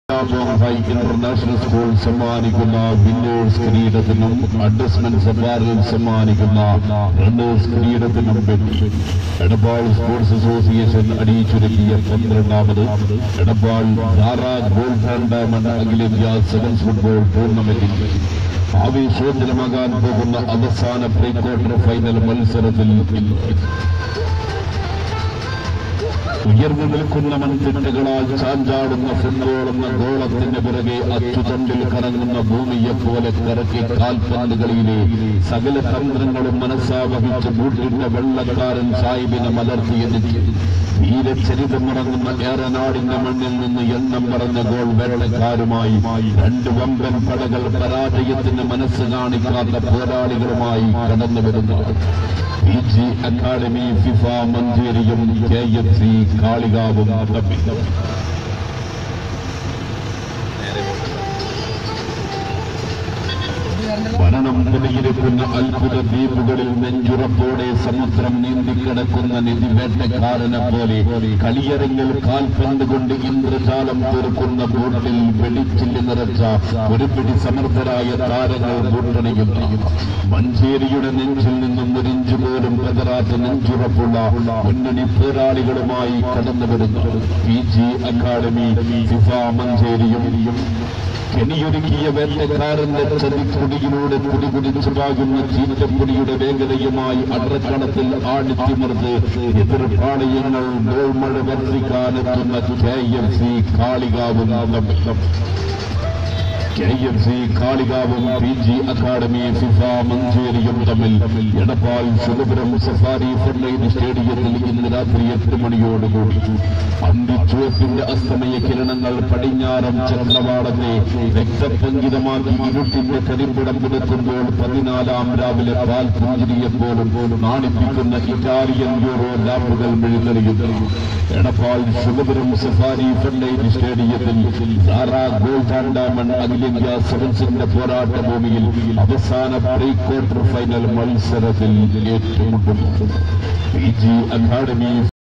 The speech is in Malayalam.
ഹൈ ഇന്റർനാഷണൽ സ്കൂൾ സമ്മാനിക്കുന്ന വിന്നേഴ്സ് കിരീടത്തിനും അഡ്ജസ്റ്റ്മെന്റ് സഫാറിൽ സമ്മാനിക്കുന്ന റണ്ണേഴ്സ് കിരീടത്തിനും വേണ്ടി എടപ്പാൾ സ്പോർട്സ് അസോസിയേഷൻ അടിയിച്ചൊരുക്കിയ പന്ത്രണ്ടാമത് Edappal Dhara gold and diamond അഖിലേന്ത്യാ സെവൻസ് ഫുട്ബോൾ ടൂർണമെന്റിൽ ആവേശോജ്ജലമാകാൻ പോകുന്ന അവസാന പ്രീ ക്വാർട്ടർ ഫൈനൽ മത്സരത്തിൽ ഇന്ന് ഉയർന്നു നിൽക്കുന്ന മൺതിട്ടകളാൽ ചാഞ്ചാടുന്ന ഫുട്ബോൾ എന്ന ഗോളത്തിന് പിറകെ അച്ചുതണ്ടിൽ കറങ്ങുന്ന ഭൂമിയെ പോലെ കറക്കി കാൽപന്ത് കളിയിലെ സകല തന്ത്രങ്ങളും മനസ്സാവഹിച്ച് ബൂട്ടിട്ട വെള്ളക്കാരൻ സാഹിബിനെ മലർത്തിയെന്നിട്ട് വീരചരിതമിറങ്ങുന്ന ഏറനാടിന്റെ മണ്ണിൽ നിന്ന് എണ്ണം പറഞ്ഞ ഗോൾ വെള്ളക്കാരുമായി രണ്ട് വമ്പൻ പടകൾ പരാജയത്തിന് മനസ്സ് കാണിക്കാത്ത പോരാളികളുമായി കടന്നു വരുന്നു പി ജി അക്കാദമി ഫിഫ മഞ്ചേരിയും കെ എഫ് സി കാളികാവും തമ്മിൽ ഭരണം കുടിയിരിക്കുന്ന അത്ഭുത ദ്വീപുകളിൽ നെഞ്ചുറപ്പോടെ സമുദ്രം നീന്തിക്കിടക്കുന്ന നിധിവേട്ടക്കാരനെ പോലെ കളിയരങ്ങിൽ കാൽപന്ത് കൊണ്ട് ഇന്ദ്രജാലം തീർക്കുന്ന ബോട്ടിൽ വെടിച്ചില്ല് നിറച്ച ഒരു പിടി സമർത്ഥരായ താരങ്ങൾ ബൂട്ടണിയുന്നു മഞ്ചേരിയുടെ നെഞ്ചിൽ നിന്നും ഒരു ഇഞ്ച് പോലും പതറാത്ത നെഞ്ചുറപ്പുള്ള മുന്നണി പോരാളികളുമായി കടന്നു വരുന്നു പി ജി അക്കാദമി ഫിഫ മഞ്ചേരിയും കെണിയൊരുക്കിയ വേട്ടക്കാരന്റെ ചതിക്കുടിയിലൂടെ കുടികുടിച്ചുണ്ടാകുന്ന ചീറ്റപ്പൊടിയുടെ വേഗതയുമായി അടർക്കളത്തിൽ ആടിത്തിമർത്ത് എതിർപ്പാളയങ്ങൾ ഗോൾമഴ വർദ്ധിക്കാനെത്തുന്ന കെ എഫ് സി കാളികാവും തമ്മിൽ കെ എഫ് സി കാളികാവും പി ജി അക്കാദമി ഫിഫ മഞ്ചേരിയും തമ്മിൽ എടപ്പാൾ ശുഭപുരം സഫാരി ഫെർലൈൻ സ്റ്റേഡിയത്തിൽ ഇന്ന് രാത്രി എട്ട് മണിയോടുകൂടി അന്തിച്ചുവപ്പിന്റെ അസ്തമയ കിരണങ്ങൾ പടിഞ്ഞാറം ചക്രവാളത്തെ രക്തപങ്കിതമാക്കി ഇരുട്ടിന്റെ കരിമ്പിടം പുലർത്തുമ്പോൾ പതിനാലാം രാവിലെ പാൽ പുഞ്ചിരിയെപ്പോലും നാണിപ്പിക്കുന്ന ഇറ്റാലിയൻ യൂറോ ലാമ്പുകൾ മെഴുതെറിയുന്നു എടപ്പാൾ ശുഭപുരം സഫാരി ഫെർലൈൻ സ്റ്റേഡിയത്തിൽ സാറാ ഗോൾഡ് ആൻഡ് ഡയമണ്ട് അഖിലേന്ത്യാ സെവൻസിന്റെ പോരാട്ട ഭൂമിയിൽ അവസാന പ്രീ ക്വാർട്ടർ ഫൈനൽ മത്സരത്തിൽ ഏറ്റുമുട്ടുന്നു പി ജി അക്കാദമി